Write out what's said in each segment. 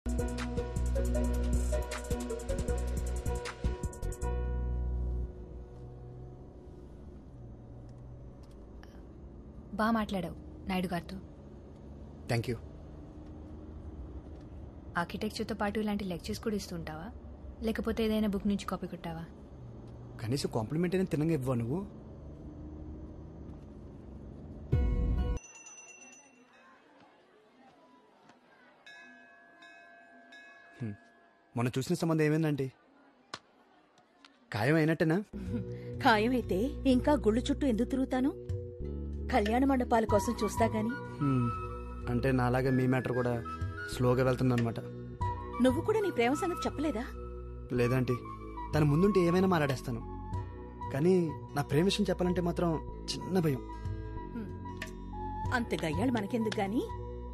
బాగా మాట్లాడావు నాయుడు గారితో థ్యాంక్ యూ ఆర్కిటెక్చర్తో పాటు ఇలాంటి లెక్చర్స్ కూడా ఇస్తుంటావా లేకపోతే ఏదైనా బుక్ నుంచి కాపీ కొట్టావా కనీసం కాంప్లిమెంట్ అయినా తినంగా ఇవ్వవు నువ్వు హ్మ్. మొన్న చూసిన సంబంధం ఏమైందండి ఖాయం అయినట్టేనా ఖాయమైతే ఇంకా గుళ్ళు చుట్టూ ఎందుకు తిరుగుతాను కళ్యాణ మండపాల కోసం చూస్తా గాని హ్మ్. అంటే నాలాగా మీ మ్యాటర్ కూడా స్లోగా వెళ్తుందన్నమాట నువ్వు కూడా నీ ప్రేమ సంగతి చెప్పలేదా లేదంటే తన ముందుంటే ఏమైనా మాట్లాడేస్తాను కానీ నా ప్రేమ విషయం చెప్పాలంటే మాత్రం చిన్న భయం హ్మ్. అంత గయ్యాళ్ళు మనకెందుకు గాని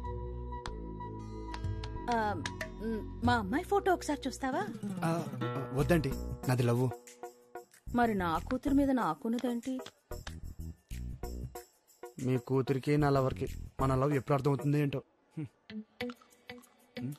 ఆ, మ్, మా అమ్మాయి ఫోటో ఒకసారి చూస్తావా ఆ, వద్దండి నాది లవ్వు మరి నా కూతురు మీద నాకున్నదేంటి మీ కూతురికి నా లవర్కి మన లవ్ ఎప్పుడు అర్థమవుతుంది ఏంటో హ్మ్. హ్మ్.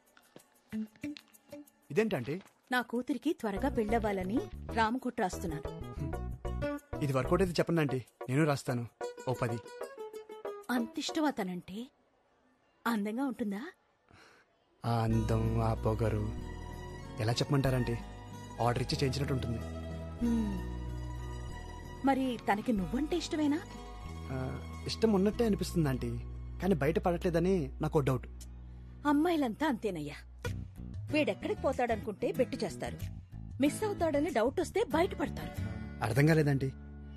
ఇదేంటంటే నా కూతురికి త్వరగా పెళ్ళవ్వాలని రామకుట్ర రాస్తున్నాను ఇది వర్కౌట్ అయితే చెప్పండి ఆంటీ నేను రాస్తాను ఓ పది అంత ఇష్టం అతనంటే అందంగా ఉంటుందా ఆ అందం ఆ పొగరు ఎలా చెప్పమంటారంటే ఆర్డర్ ఇచ్చి చేయించినట్టు ఉంటుంది హ్మ్. మరి తనకి నువ్వంటే ఇష్టమేనా ఆ, ఇష్టం ఉన్నట్టే అనిపిస్తుంది ఆంటీ కానీ బయట పడట్లేదని నాకు ఓ డౌట్ అమ్మాయిలంతా అంతేనయ్యా వీడెక్కడికి పోతాడనుకుంటే బెట్టు చేస్తారు మిస్ అవుతాడని డౌట్ వస్తే బయటపడతారు అర్థం కాలేదండి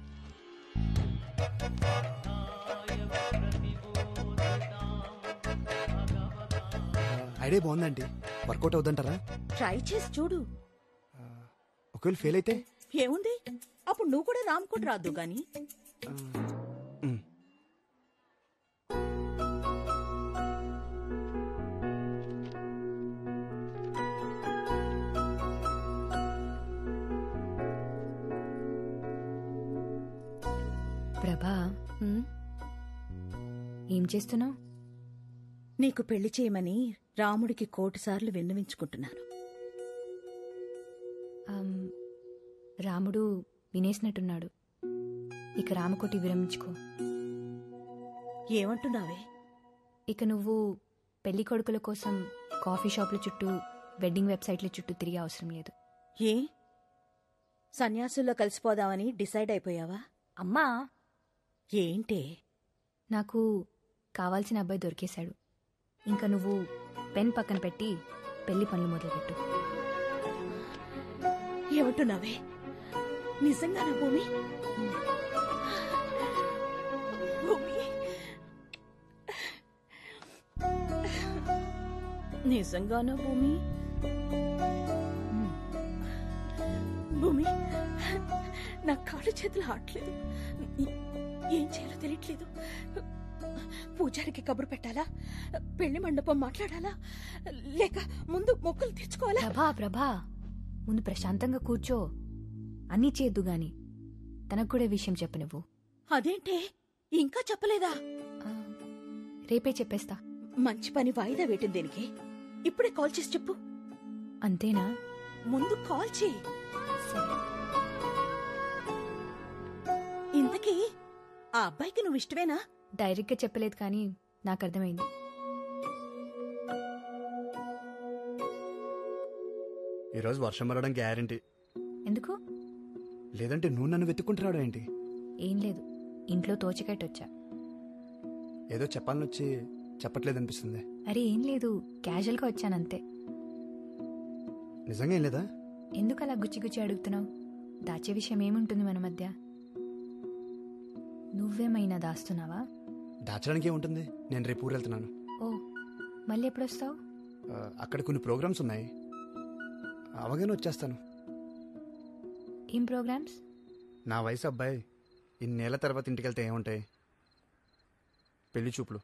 ఐడియా బాగుందండి వర్కౌట్ అవుతుంటారా ట్రై చేసి చూడు ఒకవేళ ఫెయిల్ అయితే ఏముంది అప్పుడు నువ్వు కూడా రామ్కోట్ రాదు గాని ఆ, ఉమ్. ప్రభా హ్మ్? ఏం చేస్తున్నావు నీకు పెళ్లి చేయమని రాముడికి కోటిసార్లు విన్నవించుకుంటున్నాను రాముడు వినేసినట్టున్నాడు ఇక రామకోటి విరమించుకో ఏమంటున్నావే ఇక నువ్వు పెళ్లి కొడుకుల కోసం కాఫీ షాపుల చుట్టూ వెడ్డింగ్ వెబ్సైట్ల చుట్టూ తిరిగే అవసరం లేదు ఏ సన్యాసుల్లో కలిసిపోదామని డిసైడ్ అయిపోయావా అమ్మా ఏంటే నాకు కావాల్సిన అబ్బాయి దొరికేశాడు ఇంకా నువ్వు పెన్ పక్కన పెట్టి పెళ్లి పనులు మొదలుపెట్టు ఏమంటున్నావే నిజంగా నా భూమి భూమి నిజంగానా భూమి భూమి నా కాళ్ళు చేతులు ఆడలేదు ఏం చేయాలో తెలియట్లేదు పూజారికి కబురు పెట్టాలా పెళ్లి మండపం మాట్లాడాలా లేక ముందు మొక్కులు తెచ్చుకోవాలా ప్రభా ప్రభా ముందు ప్రశాంతంగా కూర్చో అన్నీ చేద్దు గాని తనకు కూడా ఈ విషయం చెప్పు నువ్వు అదేంటే ఇంకా చెప్పలేదా ఆ, రేపే చెప్పేస్తా మంచి పని వాయిదా వేయటం దేనికి ఇప్పుడే కాల్ చేసి చెప్పు అంతేనా ముందు కాల్ చేయి సరే ఇంతకీ ఆ అబ్బాయికి నువ్వు ఇష్టమేనా డైరెక్ట్గా చెప్పలేదు కానీ నాకు అర్థమైంది ఈరోజు వర్షం పడడం గ్యారంటీ ఎందుకు లేదంటే నువ్వు నన్ను వెతుక్కుంటున్నాడు ఏంటి ఏం లేదు ఇంట్లో తోచకట్టొచ్చా ఏదో చెప్పాలని వచ్చి చెప్పట్లేదు అనిపిస్తుంది అరే ఏం లేదు క్యాజువల్గా వచ్చానంతే నిజంగా ఏం లేదా ఎందుకు అలా గుచ్చి గుచ్చి అడుగుతున్నావు దాచే విషయం ఏముంటుంది మన మధ్య నువ్వేమైనా దాస్తున్నావా దాచడానికి ఏముంటుంది నేను రేపు ఊరు వెళ్తున్నాను ఓ మళ్ళీ ఎప్పుడు వస్తావు ఆ, అక్కడ కొన్ని ప్రోగ్రామ్స్ ఉన్నాయి అవగానే వచ్చేస్తాను ఏం ప్రోగ్రామ్స్ నా వయసు అబ్బాయి ఇన్నేళ్ల తర్వాత ఇంటికి వెళ్తే ఏముంటాయి పెళ్లి చూపులు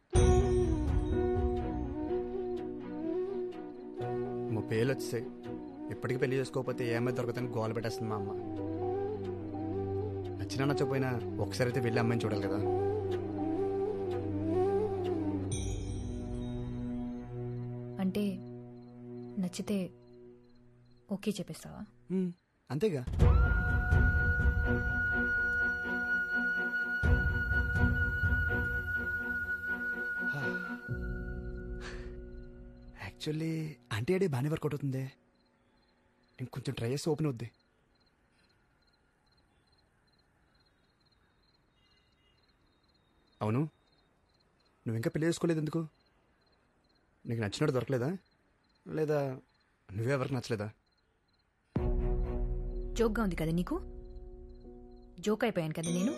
ముప్పై ఏళ్ళు వచ్చాయి ఇప్పటికీ పెళ్లి చేసుకోకపోతే ఏమైనా దొరకదని గోల పెట్టేస్తుంది మా అమ్మ నచ్చినా నచ్చకపోయినా ఒకసారి అయితే వెళ్ళి అమ్మాయిని చూడాలి కదా అంటే నచ్చితే ఓకే చెప్పేస్తావా మ్, అంతేగా యాక్చువల్లీ ఆంటీ అడే బాగానే వర్కౌట్ అవుతుంది ఇంకొంచెం ట్రై చేసి ఓపెన్ అవుద్ది అవును నువ్వు ఇంకా పెళ్లి చేసుకోలేదు ఎందుకు నీకు నచ్చినట్టు దొరకలేదా లేదా నువ్వే ఎవరికి నచ్చలేదా జోక్గా ఉంది కదా నీకు జోక్ అయిపోయాను కదా నేను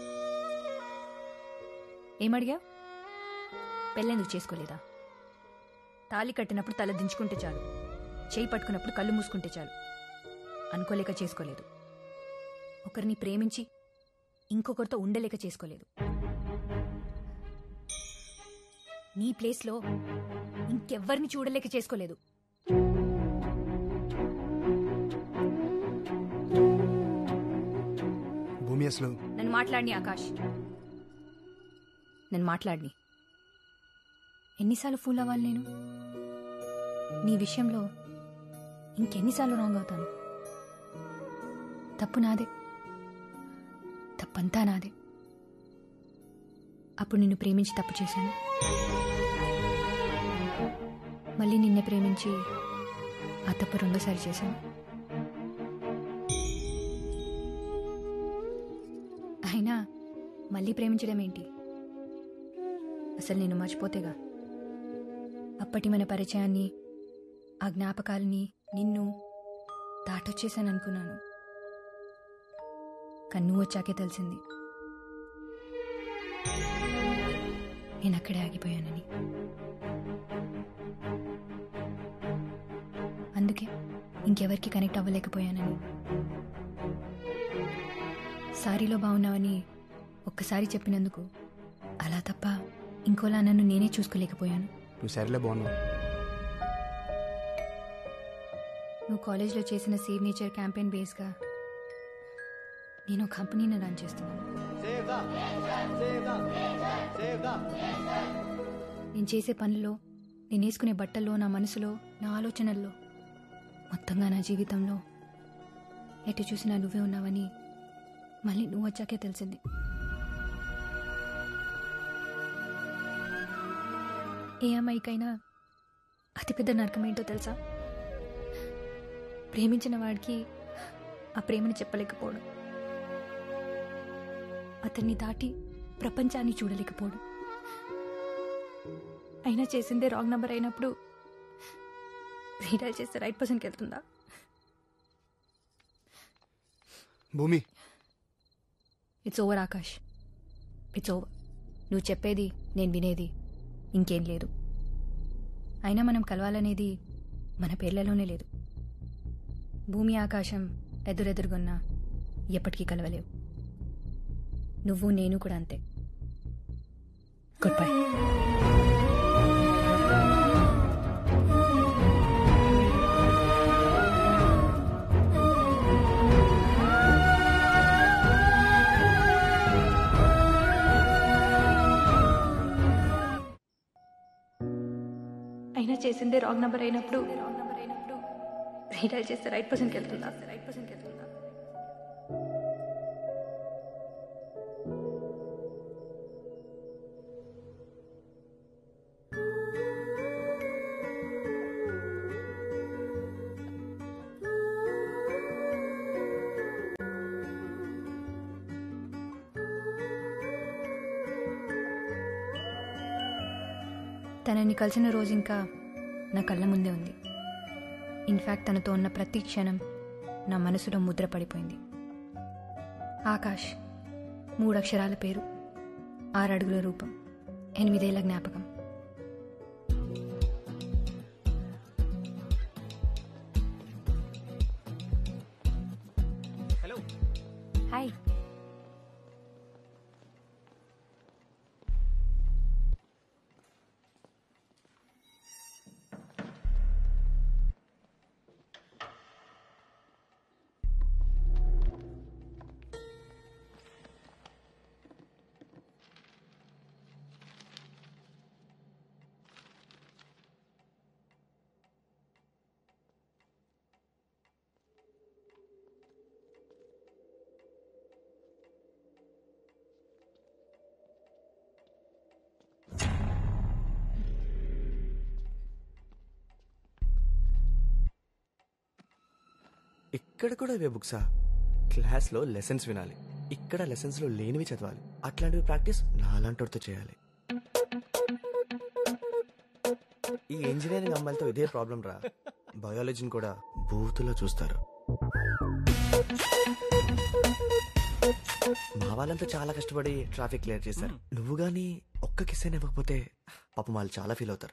ఏమడిగా పెళ్ళెందుకు చేసుకోలేదా తాళి కట్టినప్పుడు తల దించుకుంటే చాలు చేయి పట్టుకున్నప్పుడు కళ్ళు మూసుకుంటే చాలు అనుకోలేక చేసుకోలేదు ఒకరిని ప్రేమించి ఇంకొకరితో ఉండలేక చేసుకోలేదు నీ ప్లేస్లో ఇంకెవ్వరిని చూడలేక చేసుకోలేదు భూమి అసలు నన్ను మాట్లాడిని ఆకాష్ నన్ను మాట్లాడిని ఎన్నిసార్లు ఫూల్ అవ్వాలి నేను నీ విషయంలో ఇంకెన్నిసార్లు రాంగ్ అవుతాను తప్పు నాదే తప్పంతా నాదే అప్పుడు నిన్ను ప్రేమించి తప్పు చేశాను మళ్ళీ నిన్నే ప్రేమించి ఆ తప్పు రెండోసారి చేశాను అయినా మళ్ళీ ప్రేమించడం ఏంటి అసలు నేను మర్చిపోతేగా అప్పటి మన పరిచయాన్ని ఆ జ్ఞాపకాలని నిన్ను దాటొచ్చేసాను అనుకున్నాను కానీ నువ్వు వచ్చాకే తెలిసింది నేను అక్కడే ఆగిపోయానని అందుకే ఇంకెవరికి కనెక్ట్ అవ్వలేకపోయానని సారీలో బాగున్నావని ఒక్కసారి చెప్పినందుకు అలా తప్ప ఇంకోలా నన్ను నేనే చూసుకోలేకపోయాను నువ్వు సరేలే బాగున్నావు నువ్వు కాలేజ్లో చేసిన సేవ్ నేచర్ క్యాంపెయిన్ బేస్గా నేను ఒక కంపెనీని రన్ చేస్తున్నాను నేను చేసే పనుల్లో నేను వేసుకునే బట్టల్లో నా మనసులో నా ఆలోచనల్లో మొత్తంగా నా జీవితంలో ఎటు చూసినా నువ్వే ఉన్నావని మళ్ళీ నువ్వు వచ్చాకే తెలిసింది ఏ అమ్మాయికైనా అతిపెద్ద నరకం ఏంటో తెలుసా ప్రేమించిన వాడికి ఆ ప్రేమని చెప్పలేకపోవడం అతన్ని దాటి ప్రపంచాన్ని చూడలేకపోవడం అయినా చేసిందే రాంగ్ నెంబర్ అయినప్పుడు రీడైల్ చేస్తే రైట్ పర్సన్కి వెళ్తుందా Bhoomi it's over Aakash it's over నువ్వు చెప్పేది నేను వినేది ఇంకేం లేదు అయినా మనం కలవాలనేది మన పేర్లలోనే లేదు భూమి ఆకాశం ఎదురెదురుగున్నా ఎప్పటికీ కలవలేవు నువ్వు నేను కూడా అంతే గుడ్ బై అయినా చేసిందే రాంగ్ నెంబర్ అయినప్పుడు రాంగ్ నెంబర్ అయినప్పుడు రీడైల్ చేస్తే రైట్ పర్సన్కి వెళ్తుందా రైట్ పర్సన్కి వెళ్తుందా తనని కలిసిన రోజు ఇంకా నా కళ్ళ ముందే ఉంది ఇన్ఫ్యాక్ట్ తనతో ఉన్న ప్రతి క్షణం నా మనసులో ముద్ర పడిపోయింది ఆకాష్ మూడు అక్షరాల పేరు ఆరు అడుగుల రూపం ఎనిమిదేళ్ల జ్ఞాపకం హలో హాయ్ ఇక్కడ కూడా ఇవే బుక్సా క్లాస్లో లెసన్స్ వినాలి ఇక్కడ లెసన్స్లో లేనివి చదవాలి అట్లాంటివి ప్రాక్టీస్ నాలాంటితో చేయాలి ఈ ఇంజనీరింగ్ అమ్మాయిలతో ఇదే ప్రాబ్లం రా బయాలజీని కూడా బూతులో చూస్తారు మా వాళ్ళంతా చాలా కష్టపడి ట్రాఫిక్ క్లియర్ చేశారు నువ్వు గానీ ఒక్క కిస్ అయినా ఇవ్వకపోతే పాపం వాళ్ళు చాలా ఫీల్ అవుతారు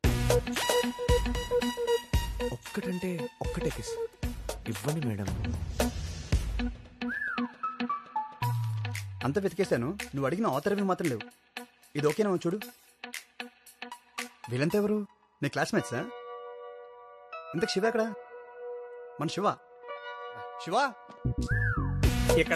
ఒక్కటంటే ఒక్కటే కిస్ ఇవ్వండి మేడం అంత వెతికేశాను నువ్వు అడిగిన ఆథర్వి మాత్రం లేవు ఇది ఓకేనా చూడు వీళ్ళంతా ఎవరు నీ క్లాస్మేట్సా ఇంతకు శివ ఎక్కడ మన శివ శివ ఇక్కడ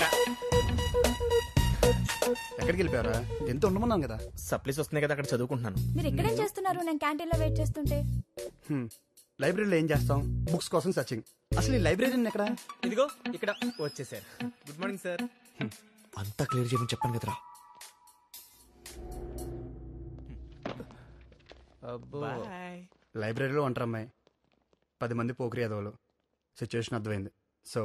ఎక్కడికి వెళ్ళిపోయారా ఎంత ఉండమన్నాను కదా సప్లీస్ వస్తున్నాయి కదా అక్కడ చదువుకుంటున్నాను మీరు ఇక్కడేం చేస్తున్నారు నేను క్యాంటీన్ లో వెయిట్ చేస్తుంటే హ్మ్. లైబ్రరీలో ఏం చేస్తాం బుక్స్ కోసం సర్చింగ్ అసలు ఈ లైబ్రరీ ఎక్కడ ఇదిగో ఇక్కడ వచ్చేసారు గుడ్ మార్నింగ్ సార్ అంతా క్లియర్ చేయమని చెప్పాను కదరా బాయ్ లైబ్రరీలో ఉంటారు అమ్మాయి పది మంది పోకరి అదవులు సిచ్యువేషన్ అర్థమైంది సో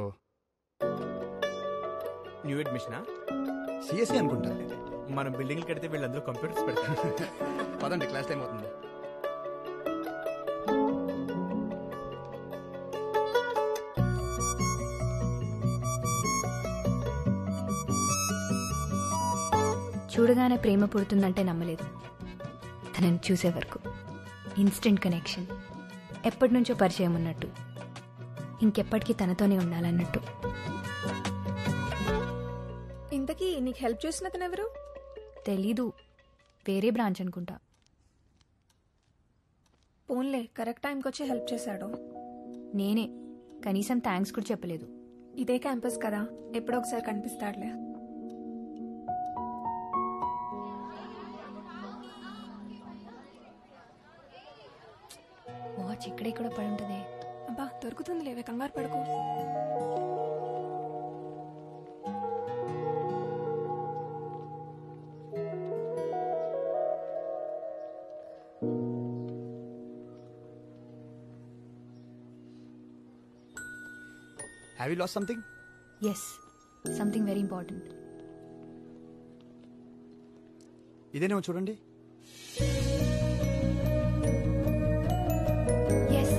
న్యూ అడ్మిషనా సిఎస్సి అనుకుంటా మనం బిల్డింగ్ కడితే వీళ్ళందరూ కంప్యూటర్స్ పెడతారు పదండి క్లాస్ టైం అవుతుంది చూడగానే ప్రేమ పుడుతుందంటే నమ్మలేదు తనని చూసే వరకు ఇన్స్టెంట్ కనెక్షన్ ఎప్పటి నుంచో పరిచయం ఉన్నట్టు ఇంకెప్పటికీ తనతోనే ఉండాలన్నట్టు ఇంతకీ నీకు హెల్ప్ చేసిన అతను ఎవరు తెలీదు వేరే బ్రాంచ్ అనుకుంటా పోన్లే కరెక్ట్ టైంకి వచ్చి హెల్ప్ చేశాడు నేనే కనీసం థ్యాంక్స్ కూడా చెప్పలేదు ఇదే క్యాంపస్ కదా ఎప్పుడో ఒకసారి కనిపిస్తాడులే వాచ్ ఇక్కడే కూడా పడి ఉంటుంది అబ్బా దొరుకుతుంది లేవే కంగారు పడుకో have you lost something yes something very important ఇదేనేమో చూడండి yes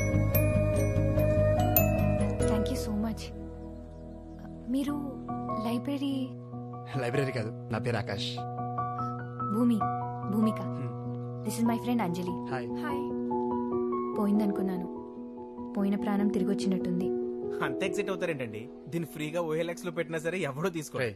thank you so much మీరు లైబ్రరీ లైబ్రరీ కాదు నా పేరు Aakash Bhoomi Bhoomika this is my friend Anjali hi hi పోయిందనుకున్నాను పోయిన ప్రాణం తిరిగి వచ్చినట్టుంది అంత ఎక్సైట్ అవుతారేంటండి దీన్ని ఫ్రీగా ఓఎల్ఎక్స్ లో పెట్టినా సరే ఎవడో తీసుకో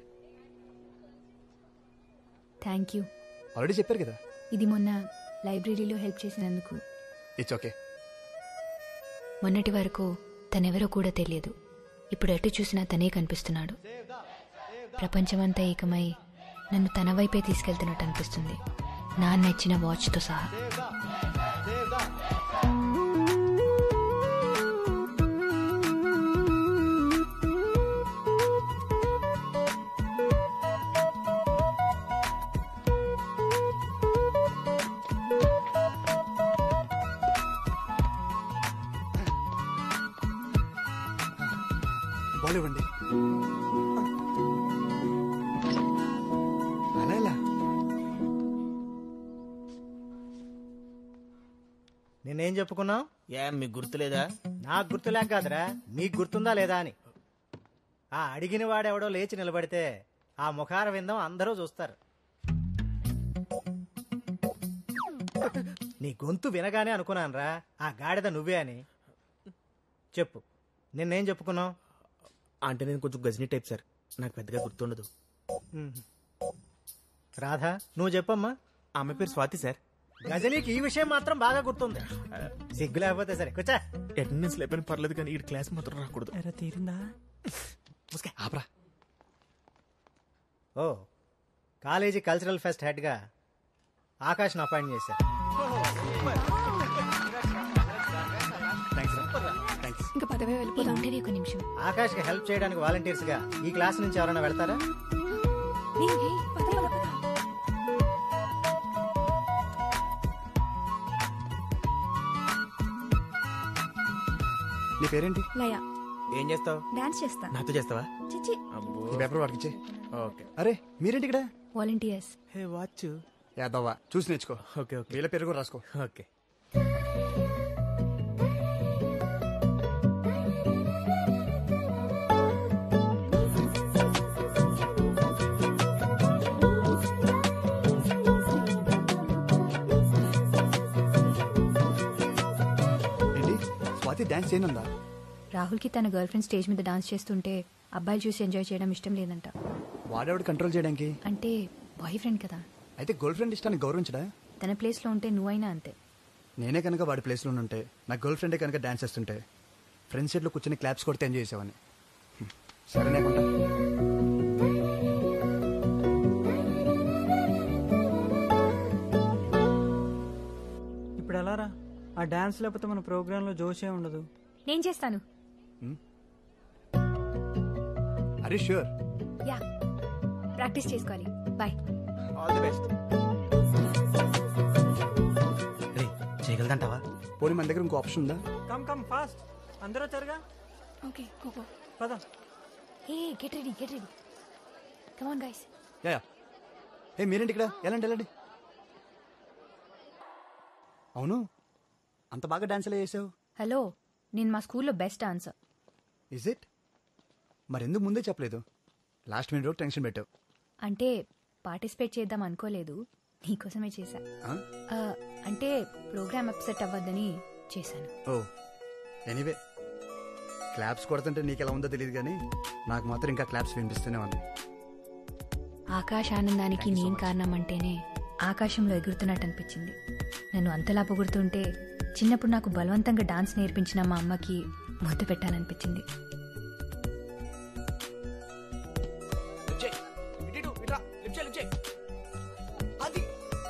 థ్యాంక్ యూ ఆల్రెడీ చెప్పారు కదా ఇది మొన్న లైబ్రరీలో హెల్ప్ చేసినందుకు ఇట్స్ ఓకే మొన్నటి వరకు తనెవరో కూడా తెలియదు ఇప్పుడు ఎటు చూసినా తనే కనిపిస్తున్నాడు ప్రపంచమంతా ఏకమై నన్ను తన వైపే తీసుకెళ్తున్నట్టు అనిపిస్తుంది నా నచ్చిన వాచ్తో సహా బాల్ ఇవ్వండి అలా ఎలా నేనేం చెప్పుకున్నావు ఏ మీకు గుర్తులేదా నాకు గుర్తులేక కాదురా మీకు గుర్తుందా లేదా అని ఆ అడిగిన వాడెవడో లేచి నిలబడితే ఆ ముఖార విందం అందరూ చూస్తారు నీ గొంతు వినగానే అనుకున్నానురా ఆ గాడిద నువ్వే అని చెప్పు నిన్నేం చెప్పుకున్నావు అంటే నేను కొంచెం గజనీ టైప్ సార్ నాకు పెద్దగా గుర్తుండదు రాధా నువ్వు చెప్పమ్మా ఆమె పేరు స్వాతి సార్ గజనీకి ఈ విషయం మాత్రం బాగా గుర్తుంది సిగ్గు లేకపోతే సరే కూర్చా అటెండెన్స్ లేపని పర్లేదు కానీ ఈ క్లాస్ మాత్రం రాకూడదు తీరిందా ఆపరా ఓ కాలేజీ కల్చరల్ ఫెస్ట్ హెడ్గా ఆకాష్ను అపాయింట్ చేశారు థ్యాంక్స్ థ్యాంక్స్ ఇంకా పదవే ఇలా వెళ్ళిపోదాం ఉండేది ఒక నిమిషం ఆకాష్కి హెల్ప్ చేయడానికి వాలంటీర్స్గా ఈ క్లాస్ నుంచి ఎవరైనా వెళ్తారా ఏయ్, పద, పద, పద. నీ పేరేంటి లయ ఏం చేస్తావు డాన్స్ చేస్తా నాతో చేస్తావా చిచి అబ్బో ఈ పేపర్ వాడికి ఇచ్చే ఓకే అరే మీరేంటి ఇక్కడ వాలంటీర్స్ హే వాచ్ యాదవ్వా చూసి నేర్చుకో ఓకే ఓకే వీళ్ళ పేరు కూడా రాసుకో ఓకే ఏంటి స్వాతి డాన్స్ చేయనుందా రాహుల్కి తన గర్ల్ ఫ్రెండ్ స్టేజ్ మీద డాన్స్ చేస్తుంటే అబ్బాయిలు చూసి ఎంజాయ్ చేయడం ఇష్టం లేదంట వాడేవాడు కంట్రోల్ చేయడానికి అంటే బాయ్ ఫ్రెండ్ కదా అయితే గర్ల్ ఫ్రెండ్ ఇష్టాన్ని గౌరవించడా తన ప్లేస్లో ఉంటే నువ్వైనా అంతే నేనే కనుక వాడి ప్లేస్లో ఉంటే నా గర్ల్ ఫ్రెండే కనుక డాన్స్ చేస్తుంటే ఫ్రెండ్స్ సీట్లో కూర్చొని క్లాప్స్ కొడితే ఎంజాయ్ చేసేవాడిని హ్మ్. సరేనే కొంటా ఇప్పుడు ఎలా రా ఆ డాన్స్ లేకపోతే మన ప్రోగ్రాంలో జోషే ఉండదు నేను చేస్తాను అరే ష్యూర్ యా ప్రాక్టీస్ చేసుకోవాలి బాయ్ ఆల్ ది బెస్ట్ రే చేయగలదంటావా పోనీ మన దగ్గర ఇంకో ఆప్షన్ ఉందా కమ్ కమ్ ఫాస్ట్ అందరూ వచ్చారుగా ఓకే కోకో పద ఏ get ready get ready come on guys ya ya. ఏ మీరేంటి ఇక్కడ ఎలాంటి వెళ్ళండి అవును అంత బాగా డాన్స్ ఎలా చేసావు హలో నేను మా స్కూల్లో బెస్ట్ డాన్సర్ ఇజ్ ఇట్ మరెందుకు ముందే చెప్పలేదు లాస్ట్ మినిట్ వరకు టెన్షన్ పెట్టావు అంటే పార్టిసిపేట్ చేద్దాం అనుకోలేదు నీకోసమే చేశా ఆ? ఆ, అంటే ప్రోగ్రామ్ అప్సెట్ అవ్వద్దని చేశాను ఓ ఎనీవే క్లాప్స్ కొడుతుంటే నీకు ఎలా ఉందో తెలియదు కానీ నాకు మాత్రం ఇంకా క్లాప్స్ వినిపిస్తూనే ఉంది ఆకాశ ఆనందానికి నేను కారణం అంటేనే ఆకాశంలో ఎగురుతున్నట్టు అనిపించింది నన్ను అంతలా పొగుడుతుంటే చిన్నప్పుడు నాకు బలవంతంగా డాన్స్ నేర్పించిన మా అమ్మకి ముద్దు పెట్టాలనిపించింది అది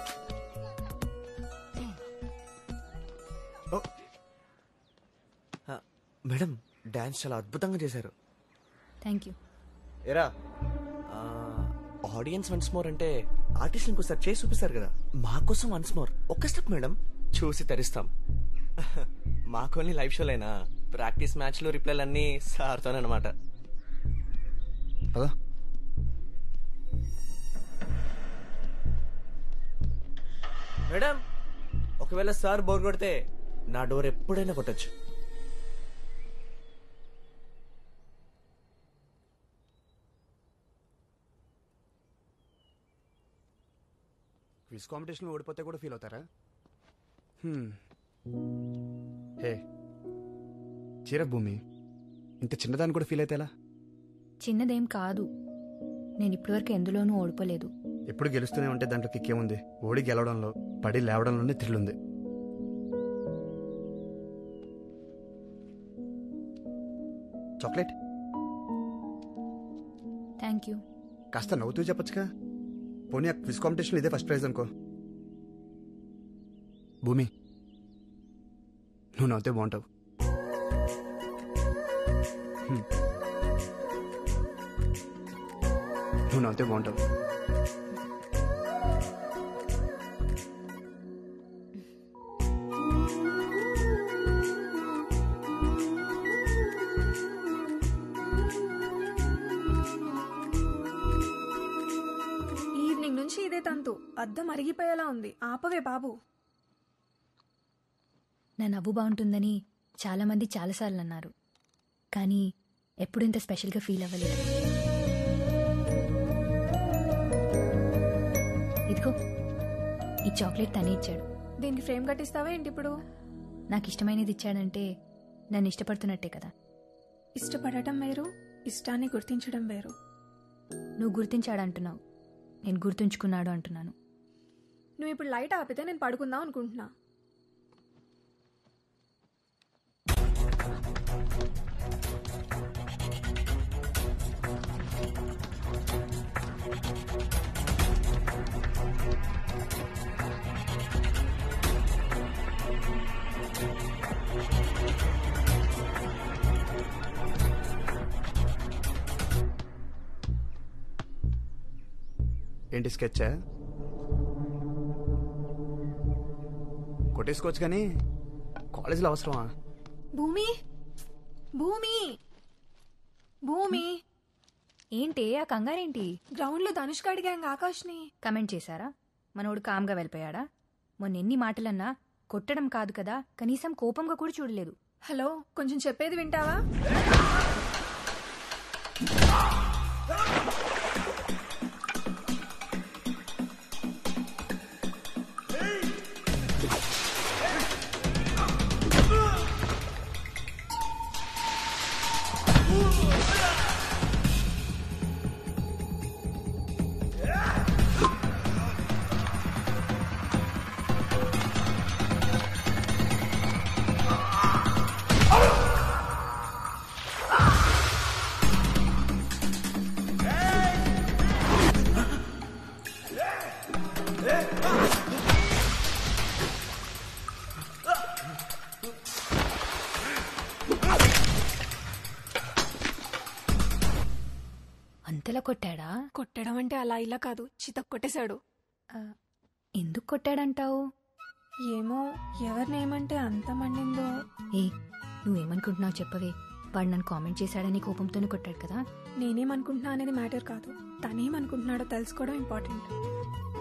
ఓ. ఆ, మేడం డాన్స్ చాలా అద్భుతంగా చేశారు థ్యాంక్ యూ ఎరా ఆడియన్స్ వన్స్ మోర్ అంటే ఆర్టిస్ట్ ఇంకోసారి చేసి చూపిస్తారు కదా మా కోసం వన్స్ మోర్ ఒక్క స్టెప్ మేడం చూసి తరిస్తాం మాకోని లైవ్ షోలైనా ప్రాక్టీస్ మ్యాచ్లు రిప్లైలు అన్నీ సార్తోనే అనమాట పదా మేడం ఒకవేళ సార్ బోర్ కొడితే నా డోర్ ఎప్పుడైనా కొట్టచ్చు క్విజ్ కాంపిటీషన్లో ఓడిపోతే కూడా ఫీల్ అవుతారా హ్మ్. హే చీర భూమి ఇంత చిన్నదాన్ని కూడా ఫీల్ అయితే ఎలా చిన్నదేం కాదు నేను ఇప్పటివరకు ఎందులోనూ ఓడిపోలేదు ఎప్పుడు గెలుస్తూనే ఉంటే దాంట్లో కిక్కేముంది ఓడి గెలవడంలో పడి లేవడంలోనే థ్రిల్ ఉంది చాక్లెట్ థ్యాంక్ యూ కాస్త నవ్వుతూ చెప్పొచ్చుగా పోనీ ఆ క్విజ్ కాంపిటీషన్ ఇదే ఫస్ట్ ప్రైజ్ అనుకో భూమి నువ్వు నవ్వుతే బాగుంటావు హ్మ్. నువ్వు నవ్వుతే బాగుంటావు ఈవినింగ్ నుంచి ఇదే తంతు అద్దం అరిగిపోయేలా ఉంది ఆపవే బాబు నా నవ్వు బాగుంటుందని చాలామంది చాలాసార్లు అన్నారు కానీ ఎప్పుడు ఇంత స్పెషల్గా ఫీల్ అవ్వలేదు ఇదిగో ఈ చాక్లెట్ తనే ఇచ్చాడు దీనికి ఫ్రేమ్ కట్టిస్తావా ఏంటి ఇప్పుడు నాకు ఇష్టమైనది ఇచ్చాడంటే నన్ను ఇష్టపడుతున్నట్టే కదా ఇష్టపడటం వేరు ఇష్టాన్ని గుర్తించడం వేరు నువ్వు గుర్తించాడంటున్నావు నేను గుర్తుంచుకున్నాడు అంటున్నాను నువ్వు ఇప్పుడు లైట్ ఆపితే నేను పడుకుందాం అనుకుంటున్నా ఏంటి స్కెచ్చా కొట్టేసుకోవచ్చు కానీ కాలేజీలో అవసరమా భూమి భూమి భూమి ఏంటి ఆ కంగారేంటి గ్రౌండ్ లో ధనుష్క అడిగాం ఆకాష్ని కమెంట్ చేశారా మనోడు కామ్గా వెళ్ళిపోయాడా మొన్న ఎన్ని మాటలన్నా కొట్టడం కాదు కదా కనీసం కోపంగా కూడా చూడలేదు హలో కొంచెం చెప్పేది వింటావా అంతలా కొట్టాడా కొట్టడం అంటే అలా ఇలా కాదు చిత కొట్టేశాడు ఆ, ఎందుకు కొట్టాడంటావు ఏమో ఎవరినేమంటే అంత మండిందో ఏ నువ్వేమనుకుంటున్నావు చెప్పవే వాడు నన్ను కామెంట్ చేశాడని కోపంతోనే కొట్టాడు కదా నేనేమనుకుంటున్నా అనేది మ్యాటర్ కాదు తనేమనుకుంటున్నాడో తెలుసుకోవడం ఇంపార్టెంట్